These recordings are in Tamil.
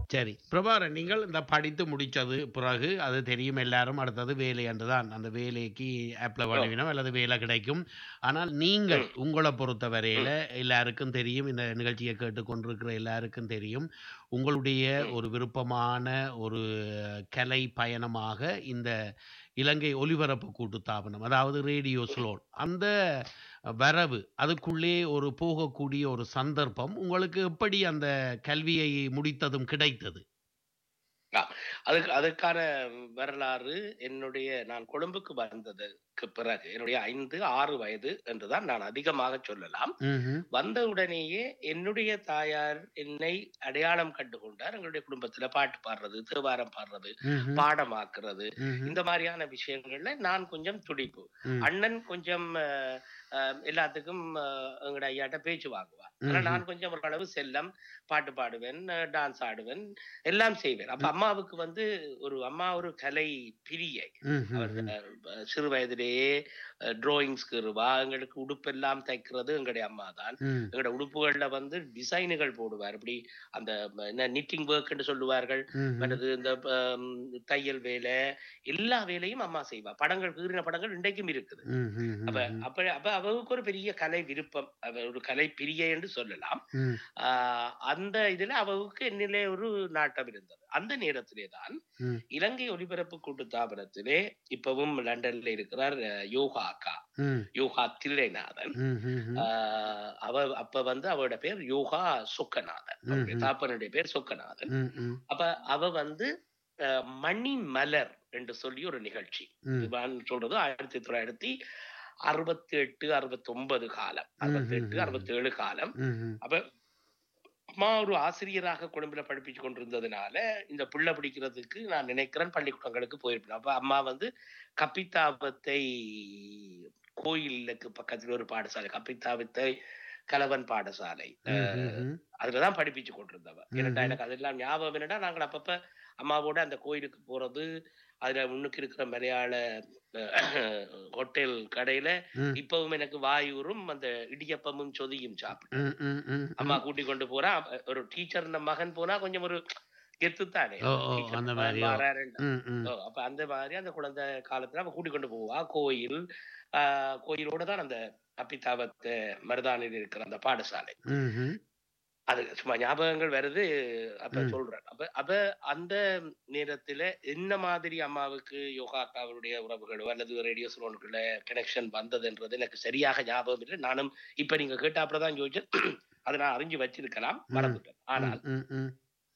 சரி பிரபாகரன் நீங்கள் இந்த படித்து முடிச்சது பிறகு அது தெரியும் எல்லாரும் அடுத்தது வேலை என்றுதான் அந்த வேலைக்கு அப்ளை பண்ணுவினோம் அல்லது வேலை கிடைக்கும் ஆனால் நீங்கள் உங்களை பொறுத்த வரையில எல்லாருக்கும் தெரியும் இந்த நிகழ்ச்சியை கேட்டுக்கொண்டிருக்கிற எல்லாருக்கும் தெரியும் உங்களுடைய ஒரு விருப்பமான ஒரு கலை பயணமாக இந்த இலங்கை ஒலிபரப்பு கூட்டுத்தாபனம் அதாவது ரேடியோ ஸ்லோன் அந்த வரவு அதுக்குள்ளே ஒரு போகக்கூடிய ஒரு சந்தர்ப்பம் உங்களுக்கு எப்படி அந்த கல்வியை முடித்ததும் கிடைத்தது அதுக்கு அதுக்கான வரலாறு என்னுடைய நான் கொழும்புக்கு வந்ததுக்கு பிறகு என்னுடைய ஐந்து ஆறு வயது என்றுதான் நான் அதிகமாக சொல்லலாம் ம்ஹும். வந்த உடனேயே என்னுடைய தாயார் என்னை அடையாளம் கண்டு கொண்டார் எங்களுடைய குடும்பத்துல பாட்டு பாடுறது தேவாரம் பாடுறது ம்ஹும். பாடமாக்குறது ம்ஹும். இந்த மாதிரியான விஷயங்கள்ல நான் கொஞ்சம் துடிப்பு ம். அண்ணன் கொஞ்சம் அஹ், அஹ், எல்லாத்துக்கும் அஹ், எங்கட ஐயாட்ட பேச்சு வாங்குவார் ஆனா ம்ஹும். நான் கொஞ்சம் ஓரளவு செல்லம் பாட்டு பாடுவேன் டான்ஸ் ஆடுவேன் எல்லாம் செய்வேன் அப்ப அம்மாவுக்கு வந்து ஒரு அம்மா ஒரு கலை பிரியை ம்ஹும். அவர் அஹ், சிறு வயதிலேயே டிராயிங்ஸ்க்கு ரூபா எங்களுக்கு உடுப்பெல்லாம் தைக்கிறது எங்களுடைய அம்மா தான் ம். எங்களோட உடுப்புகள்ல வந்து டிசைனுகள் போடுவார் இப்படி அந்த ம, என்ன நிட்டிங் ஒர்க் சொல்லுவார்கள் ம்ஹும். மற்றது இந்த ஆம், தையல் வேலை எல்லா வேலையும் அம்மா செய்வா படங்கள் கீறின படங்கள் இன்றைக்கும் இருக்குது ம்ஹும். அப்ப அப்ப அப்ப அவருக்கு ஒரு பெரிய கலை விருப்பம் அவ ஒரு கலை பிரியை என்று சொல்லலாம் ம். ஆஹ் அந்த இதுல அவருக்கு என்னிலே ஒரு நாட்டம் இருந்தது அந்த நேரத்திலே தான் ம். இலங்கை ஒலிபரப்பு கூட்டு தாபனத்திலே இப்பவும் லண்டன்ல இருக்கிறார் அஹ், யோகா அக்கா ம். யோகா தில்லைநாதன் ம்ஹும். ஆஹ் அவ அப்ப வந்து அவரோட பேர் யோகா சொக்கநாதன் அவருடைய ம்ஹும். தாப்பனுடைய பேர் சொக்கநாதன் ம். ம். அப்ப அவ வந்து அஹ், மணி மலர் என்று சொல்லி ஒரு நிகழ்ச்சி ம். இது நான் சொல்றது ஆயிரத்தி தொள்ளாயிரத்தி அறுபத்தி எட்டு அறுபத்தி ஒன்பது காலம் அறுபத்தி எட்டு ம்ஹும். அறுபத்தி ஏழு காலம் ம்ஹும். அப்ப அம்மா ஒரு ஆசிரியராக கொழும்புல படிப்பிச்சு கொண்டிருந்ததுனால இந்த புள்ள பிடிக்கிறதுக்கு நான் நினைக்கிறேன் பள்ளிக்கூடங்களுக்கு போயிருப்பேன் அப்ப அம்மா வந்து கப்பித்தாபத்தை கோயிலுக்கு பக்கத்துல ஒரு பாடசாலை கப்பித்தாபத்தை கலவன் பாடசாலை அஹ், ம்ஹும். அதுலதான் படிப்பிச்சு கொண்டிருந்தவ ஏன்னா ம்ஹும். எனக்கு அதெல்லாம் ஞாபகம் என்னடா நாங்கள் அப்பப்ப அம்மாவோட அந்த கோயிலுக்கு போறது அதுல முன்னுக்கு இருக்கிற மலையாள அஹ், ஹோட்டல் கடையில ம். இப்பவும் எனக்கு வாயூரும் அந்த இடியப்பமும் சொதியும் சாப்பிட்டு ம். ம். ம். அம்மா கூட்டி கொண்டு போறா அப்ப ஒரு டீச்சர் மகன் போனா கொஞ்சம் ஒரு கெத்து தானே ஓ, ஓ, Teacher அந்த மகன் மாதிரி, ஓ. வாராருன்னு. ம். ம். ஓ, அப்ப அந்த மாதிரி அந்த குழந்தை காலத்துல அவ கூட்டி கொண்டு போவா கோயில் ஆஹ் கோயிலோட தான் அந்த அப்பிதாபத்து மருதானில் இருக்கிற அந்த பாடசாலை ம்ஹும். அது சும்மா ஞாபகங்கள் வருது அப்ப ம். சொல்றேன் அப்ப அப்ப அந்த நேரத்துல என்ன மாதிரி அம்மாவுக்கு யோகா அக்காவுடைய உறவுகளோ அல்லது ரேடியோ சோனுக்குள்ள கனெக்ஷன் வந்ததுன்றது எனக்கு சரியாக ஞாபகம் இல்லை நானும் இப்ப நீங்க கேட்டாப்புலதான் யோசிச்சேன் அதை நான் அறிஞ்சு வச்சிருக்கலாம் ம். மறந்துட்டேன் ஆனால் ம். ம்.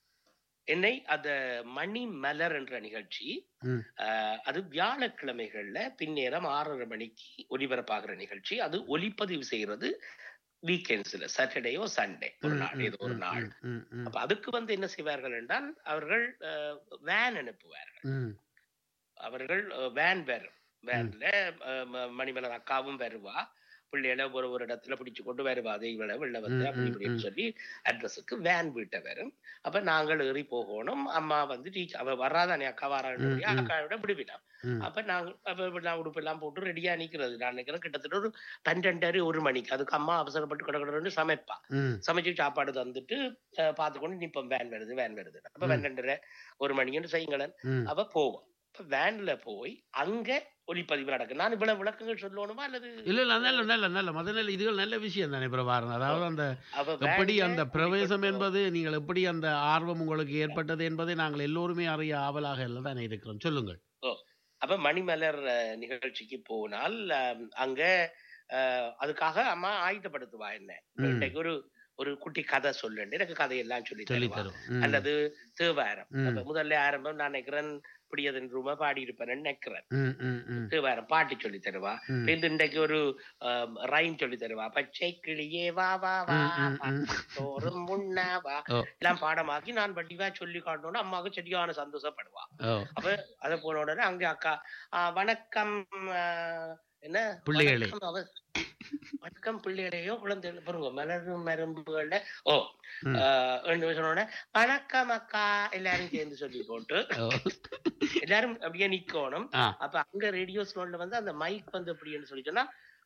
என்னை அந்த மணி மலர் என்ற நிகழ்ச்சி ம். ஆஹ், அது வியாழக்கிழமைகள்ல பின்னேரம் ஆறரை மணிக்கு ஒலிபரப்பாகிற நிகழ்ச்சி அது ஒலிப்பதிவு செய்யறது வீக்கெண்ட்ஸ்ல சாட்டர்டேயோ சண்டே ஒரு ம். நாள் இது ஒரு ம். நாள் ம். ம். அப்ப அதுக்கு வந்து என்ன செய்வார்கள் என்றால் அவர்கள் வேன் அனுப்புவார்கள் ம். அவர்கள் வேன் வரும் வேன்ல அஹ், ம- மணிமலர் அக்காவும் வருவா பிள்ளைகளை ஒரு ஒரு இடத்துல பிடிச்சு கொண்டு வருவா அதை இவளை வெளில வந்து ம், அப்படி ம், இப்படின்னு ம். சொல்லி அட்ரஸுக்கு வேன் வீட்டை வரும் அப்ப நாங்கள் ஏறி போகணும் அம்மா வந்து டீச்சர் அவ வராதானே அக்கா வரான்னு ம், ம். அக்காவோட விடுவினான் ம். அப்ப நாங்க அப்ப நான் உடுப்பு எல்லாம் போட்டு ரெடியா நிக்கிறது நான் நினைக்கிறேன் கிட்டத்தட்ட ஒரு பன்னெண்டரை ஒரு மணிக்கு அதுக்கு அம்மா அவசரப்பட்டு கிடக்கிறன்னு சமைப்பா ம். சமைச்சு சாப்பாடு தந்துட்டு அஹ், பார்த்துக்கொண்டு நிப்போம் வேன் வருது வேன் வருது அப்ப ம். பன்னெண்டரை ஒரு மணிக்குன்னு செய்யுங்களேன் ம். அவ போவோம் அப்ப வேன்ல போய் அங்க ஒளிப்பதிவு நடக்கும் நான் இவ்வளவு விளக்கங்கள் சொல்லணுமா அல்லது இல்ல இல்ல நல்ல நல்ல நல்ல மத நல்ல இதுகள் நல்ல விஷயம் தானே பிரபாரன் அதாவது அந்த அவ எப்படி வேன்ல அந்த பிரவேசம் ஒளிப்பதிவு- என்பது நீங்கள் எப்படி அந்த ஆர்வம் உங்களுக்கு ஏற்பட்டது என்பதை நாங்கள் எல்லோருமே அறிய ஆவலாக எல்லாம் தானே இருக்கிறோம் சொல்லுங்கள் அப்ப மணிமலர் அஹ், நிகழ்ச்சிக்கு போனால் அஹ், அங்க அஹ், அதுக்காக அம்மா ஆயுதப்படுத்துவா என்ன ம். இன்னைக்கு ஒரு ஒரு குட்டி கதை சொல்லுண்டு எனக்கு கதையெல்லாம் சொல்லி சொல்லி தருவா தரும் ம். அல்லது தேவாரம் ம். அப்ப முதல்ல ஆரம்பம் நான் நினைக்கிறேன் பிடியதன் ரூமா பாடி இருப்பேன்னு நினைக்கிறேன் ம், ம், ம், தேவாரம் பாட்டு சொல்லி தருவா ம். இப்ப இந்த இன்றைக்கு ஒரு ரைம் சொல்லி தருவா பச்சை கிளியே வா வா வா ம், ம், ம். தோறும் முன்னா வா ஓ. எல்லாம் பாடமாக்கி நான் வடிவா சொல்லி காட்டணும்னு அம்மாவுக்கு சரியான சந்தோஷப்படுவா ஓ அப்ப அத போன உடனே அங்க அக்கா ஆ, வணக்கம் ஆ, என்ன பிள்ளைகளே. வணக்கம் அவ வணக்கம் பிள்ளைகளையோ குழந்தைகள் பாருங்க மலரும் மரும்புகள்ல ஓ ம். ஆ, ரெண்டு சொன்ன உடனே வணக்கம் அக்கா எல்லாரும் சேர்ந்து சொல்லி போட்டு ஓ. எல்லாரும் அப்படியே நிக்கணும் ஆ. அப்ப அங்க ரேடியோ ஸ்லோன்ல வந்து அந்த மைக் வந்து எப்படின்னு சொல்லி சொன்னா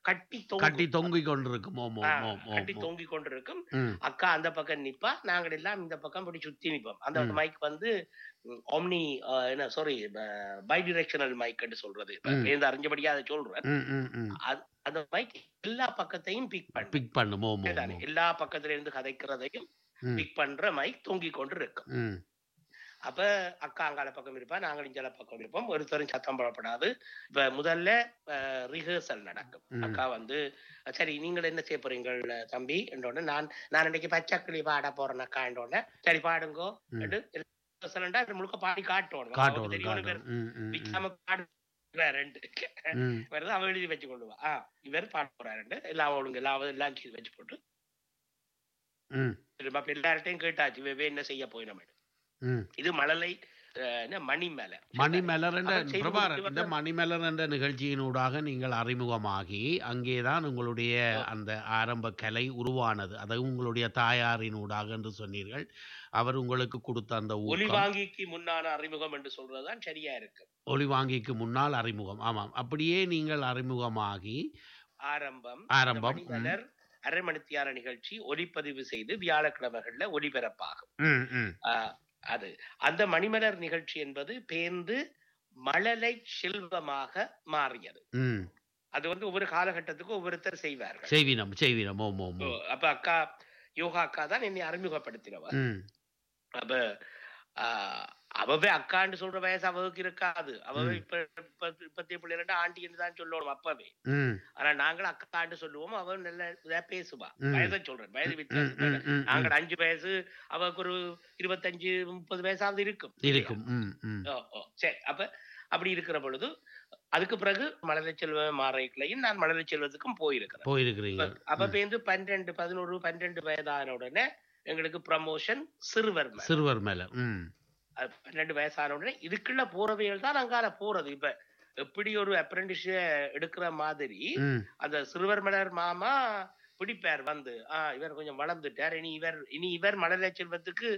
கட்டி கட்டி தொங்கும் தொங்கிக் கொண்டிருக்கும் ஓம் ஆ, ஓம் ஓம் ஓம் கட்டி ஓம். தொங்கிக் கொண்டிருக்கும் ம், அக்கா அந்த பக்கம் நிப்பா நாங்கள் எல்லாம் இந்த பக்கம் இப்படி சுத்தி நிப்போம் அந்த ம். மைக் வந்து ஒம்னி என்ன சாரி பை டிரெக்ஷனல் மைக்னு சொல்றது இப்ப ம். பேருந்து அறிஞ்சபடியா அதை சொல்றேன் ம், ம், ம். அந்த மைக் எல்லா பக்கத்தையும் பிக் பண்ணு பிக் பண்ணும் ஓம் ஓம் சரிதானே? ஓம். எல்லா பக்கத்துல இருந்து கதைக்கிறதையும் ம், பிக் பண்ற மைக் தொங்கிக் கொண்டு இருக்கும் ம், அப்ப அக்கா அங்கால பக்கம் இருப்பா நாங்கள் இஞ்சால பக்கம் இருப்போம் ஒருத்தரும் சத்தம் போடப்படாது இப்ப முதல்ல ரிஹர்சல் நடக்கும் ம். அக்கா வந்து சரி நீங்கள் என்ன செய்ய போறீங்கள் தம்பி என்றோடனே நான் நான் இன்னைக்கு பச்சைக்கிளி பாட போறேன் அக்கா என்றோடனே சரி பாடுங்கோ ம். என்று rehearsal-ண்டா இது முழுக்க பாடி காட்டணும் காட்டணும் அவருக்கு தெரியும் காட்டணும் இவர் ம், ம், ம். விக்காம பாடு ரெண்டு ம், இவர் தான் அவ எழுதி வச்சு கொள்ளுவா ஆ இவர் பாட போறாரு எல்லாம் ஒழுங்கு எல்லாம் எல்லாம் செய்து வச்சு போட்டு ம், திரும்ப அப்ப எல்லார்ட்டையும் கேட்டாச்சு இவ என்ன செய்ய போய் நம்ம ம். இது மழலை அஹ், என்ன மணி மேல மணிமலர் என்ற அவர் செய்து பிரபாரன் முடித்து இந்த வந்த- மணிமலர் என்ற நிகழ்ச்சியினூடாக நீங்கள் அறிமுகமாகி அங்கேதான் உங்களுடைய அந்த ஆரம்ப கலை உருவானது அது உங்களுடைய தாயாரினூடாக என்று சொன்னீர்கள் அவர் உங்களுக்கு கொடுத்த அந்த ஒலி ஊக்கம் வாங்கிக்கு முன்னான அறிமுகம் என்று சொல்றதுதான் சரியா இருக்கு ஒளிவாங்கிக்கு முன்னால் அறிமுகம் ஆமாம் அப்படியே நீங்கள் அறிமுகமாகி ஆரம்பம் ஆரம்பம், இந்த மணிமலர் அரை மணித்தியார நிகழ்ச்சி ஒலிப்பதிவு செய்து வியாழக்கிழமைகள்ல ஒலிபரப்பாகும் ம், ம், ஆஹ், அது அந்த மணிமலர் நிகழ்ச்சி என்பது பேர்ந்து மழலை செல்வமாக மாறியது ம். அது வந்து ஒவ்வொரு காலகட்டத்துக்கும் ஒவ்வொருத்தர் செய்வார்கள் செய்வினம் செய்வினம் ஓம் ஓம் ஓ, ஓம். அப்ப அக்கா யோகா அக்கா தான் என்னை அறிமுகப்படுத்தினவ ம், அப்ப ஆஹ், அவவே அக்கான்னு சொல்ற வயசு அவருக்கு இருக்காது அவவே ம். இப்ப இப்ப இப்பத்திய பிள்ளைகிட்ட ஆண்டின்னு தான் சொல்லணும் அப்பவே ம், ஆனா நாங்களும் அக்கான்னு சொல்லுவோம் அவ நல்ல இதா பேசுவா ம். வயதை சொல்றேன் வயது ம், வித்தியாசம் ம், ம், ம். நாங்கள் அஞ்சு வயசு அவருக்கு ஒரு இருபத்தஞ்சு முப்பது வயசாவது இருக்கும் இருக்கும் ம், ம். ஓ, ஓ, சரி அப்ப அப்படி இருக்கிற பொழுது அதுக்கு பிறகு மலரை செல்வம் மாறைகளையும் நான் மலரை செல்வத்துக்கும் போயிருக்கிறேன் போயிருக்கிறீங்க அப்ப பேருந்து பன்னிரெண்டு பதினோரு பன்னிரெண்டு வயதான உடனே எங்களுக்கு ப்ரமோஷன் சிறுவர் மேல. சிறுவர் மேல ம் அது பன்னெண்டு வயசான உடனே இதுக்குள்ள போறவைகள் தான் அங்கால போறது இப்ப எப்படி ஒரு அப்ரெண்டிஸ் எடுக்கிற மாதிரி ம் அந்த சிறுவர் மலர் மாமா பிடிப்பார் வந்து ஆ இவர் கொஞ்சம் வளர்ந்துட்டார் இனி இவர் இனி இவர் மலரை செல்வத்துக்கு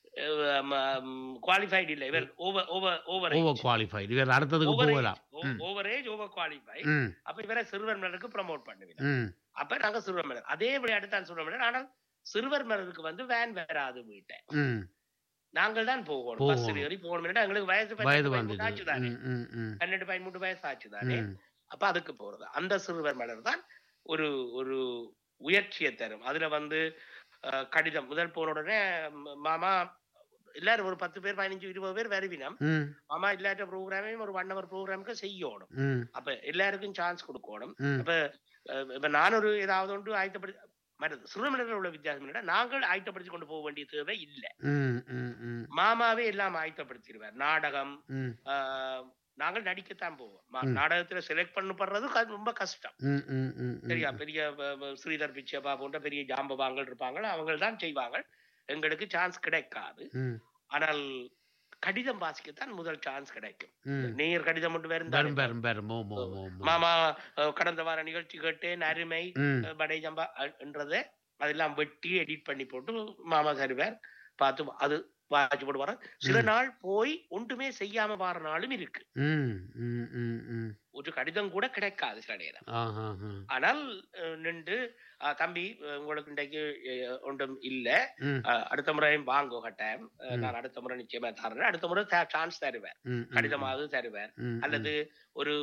குவாலிஃபைடு இல்ல இவர் over over over over qualified இவர் அடுத்ததுக்கு போகலாம் ம். ஓவர் ஏஜ் ஓவர் குவாலிஃபை ம் அப்ப இவரை சிறுவர் மலருக்கு ப்ரமோட் பண்ணுவீங்க ம் அப்ப நாங்க சிறுவர் மலர் அதே விளையாட்டு தான் சிறுவர் மலர் ஆனால் சிறுவர் மலருக்கு வந்து வேன் வராது வீட்டை ம் நாங்கள் தான் போகணும் போகணும். பஸ் ஏறி போகணும் எங்களுக்கு வயசு வயது பன்னெண்டு வந்தது ஆச்சு தானே ம் ம் ம் பன்னெண்டு பதிமூணு வயசு ஆச்சு தானே ம் அப்ப அதுக்கு போறது அந்த சிறுவர் மலர் தான் ஒரு ஒரு உயர்ச்சியை தரும் அதுல வந்து அஹ், கடிதம் முதல் போன உடனே ம- மாமா எல்லாரும் ஒரு பத்து பேர் பதினஞ்சு இருபது பேர் வருவினம் ம் மாமா இல்லாட்ட ப்ரோக்ராமையும் ஒரு ஒன் ஹவர் ப்ரோக்ராமுக்கு செய்யணும் ம் அப்ப எல்லாருக்கும் சான்ஸ் கொடுக்கணும் ம் அப்ப அஹ், இப்ப நான் ஒரு ஏதாவது ஒன்று ஆயத்தப்படுத்தி மற்றது சிறுமணத்தில் உள்ள வித்தியாசம் என்னன்னா நாங்கள் ஆயத்தப்படுத்தி கொண்டு போக வேண்டிய தேவை இல்லை ம் ம் ம் மாமாவே எல்லாம் ஆயத்தப்படுத்திடுவார் நாடகம் ம் ஆஹ், நாங்கள் நடிக்கத்தான் போவோம் மா- ம். நாடகத்துல செலக்ட் பண்ணப்படுறது க- ரொம்ப கஷ்டம் ம் ம் ம் ம் சரியா பெரிய வ- வ- ஸ்ரீதர் பிச்சப்பா போன்ற பெரிய ஜாம்பவாங்கள் இருப்பாங்க அவங்க தான் செய்வாங்க எங்களுக்கு சான்ஸ் கிடைக்காது ம் ஆனால் கடிதம் வாசிக்கத்தான் முதல் சான்ஸ் கிடைக்கும் ம் நேயர் கடிதம் மட்டும் பெரும் வேறு பெரும் பெரும் ஓ மோ மோ மோ மாமா அஹ், கடந்த வார நிகழ்ச்சி கேட்டேன் அருமை ம் அஹ், படை ஜம்பா அஹ், என்றதை அதெல்லாம் வெட்டி எடிட் பண்ணி போட்டு மாமா தருவார் பார்த்து அது வாசி போட்டு வர சில ம். நாள் போய் ஒன்றுமே செய்யாம வார நாளும் இருக்கு ம் ம் ம் ம் ஒரு கடிதம் கூட கிடைக்காது சில நேரம் ஆஹா ஆ ஆனால் அஹ், நின்று அஹ், தம்பி அஹ், உங்களுக்கு இன்றைக்கு அஹ், ஒன்றும் இல்ல ம் அஹ், அடுத்த முறையும் வாங்கோ கட்டாயம் அஹ், ம். நான் அடுத்த முறை நிச்சயமா தர்றேன் அடுத்த முறை சான்ஸ் தருவேன் ம் ம் கடிதமாவது தருவேன் ம் அல்லது ஒரு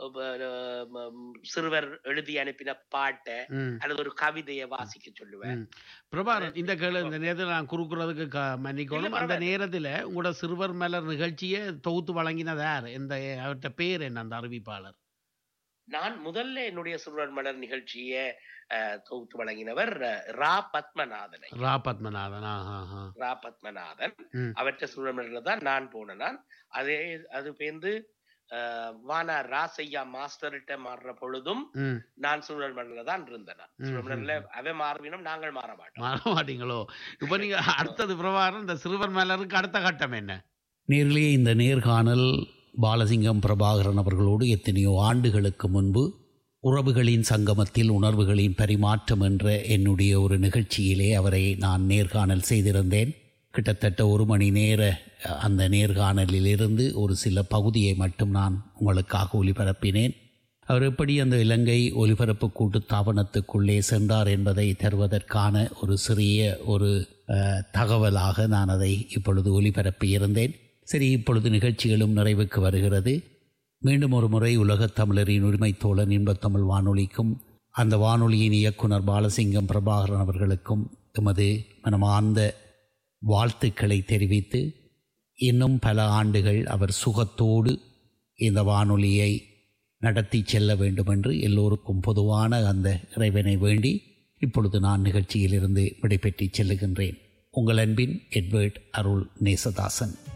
அஹ், ம- சிறுவர் எழுதி அனுப்பின பாட்டை ம் அல்லது ஒரு கவிதையை வாசிக்க சொல்லுவேன் ம். பிரபாகரன் இந்த கேளு இந்த நேரத்தில் நான் குறுக்குறதுக்கு க மன்னிக்கணும் இல்ல, அந்த பரவாயில்ல. நேரத்தில் உங்களோட சிறுவர் மலர் நிகழ்ச்சியை தொகுத்து வழங்கினது யார் இந்த அவர்கிட்ட பேர் என்ன அந்த அறிவிப்பாளர் நான் முதல்ல என்னுடைய சிறுவர் மலர் நிகழ்ச்சியை அஹ், தொகுத்து வழங்கினவர் அஹ், ரா பத்மநாதனை ரா பத்மநாதன் ஆஹா ஆஹா. ரா பத்மநாதன் ம். அவற்றை சிறுவர் மலர்ல தான் நான் போனேன் நான் அதே அது பேர்ந்து அஹ், வானா ராசையா மாஸ்டர்கிட்ட மாறுற பொழுதும் ம் நான் சிறுவர் மலர்ல தான் இருந்தேன் நான். ம், சிறுவர் மலர்ல ம். அவன் மாறுவினும் நாங்கள் மாற மாட்டோம் மாற மாட்டீங்களோ இப்போ நீங்க அடுத்தது பிரபாகரன் இந்த சிறுவர் மலருக்கு அடுத்த கட்டம் என்ன நேரிலே இந்த நேர்காணல் பாலசிங்கம் பிரபாகரன் அவர்களோடு எத்தனையோ ஆண்டுகளுக்கு முன்பு உறவுகளின் சங்கமத்தில் உணர்வுகளின் பரிமாற்றம் என்ற என்னுடைய ஒரு நிகழ்ச்சியிலே அவரை நான் நேர்காணல் செய்திருந்தேன் கிட்டத்தட்ட ஒரு மணி நேர அஹ், அந்த நேர்காணலிலிருந்து ஒரு சில பகுதியை மட்டும் நான் உங்களுக்காக ஒளிபரப்பினேன் அவர் எப்படி அந்த இலங்கை ஒலிபரப்பு கூட்டு தாபனத்துக்குள்ளே சென்றார் என்பதை தருவதற்கான ஒரு சிறிய ஒரு அஹ், தகவலாக நான் அதை இப்பொழுது ஒலிபரப்பி இருந்தேன் சரி இப்பொழுது நிகழ்ச்சிகளும் நிறைவுக்கு வருகிறது மீண்டும் ஒரு முறை உலகத் தமிழரின் உரிமை தோழன் இன்பத்தமிழ் வானொலிக்கும் அந்த வானொலியின் இயக்குனர் பாலசிங்கம் பிரபாகரன் அவர்களுக்கும் எமது மனமார்ந்த வாழ்த்துக்களை தெரிவித்து இன்னும் பல ஆண்டுகள் அவர் சுகத்தோடு இந்த வானொலியை நடத்தி செல்ல வேண்டும் என்று எல்லோருக்கும் பொதுவான அந்த இறைவனை வேண்டி இப்பொழுது நான் நிகழ்ச்சியிலிருந்து விடைபெற்று செல்லுகின்றேன் உங்கள் அன்பின் எட்வர்ட் அருள் நேசதாசன்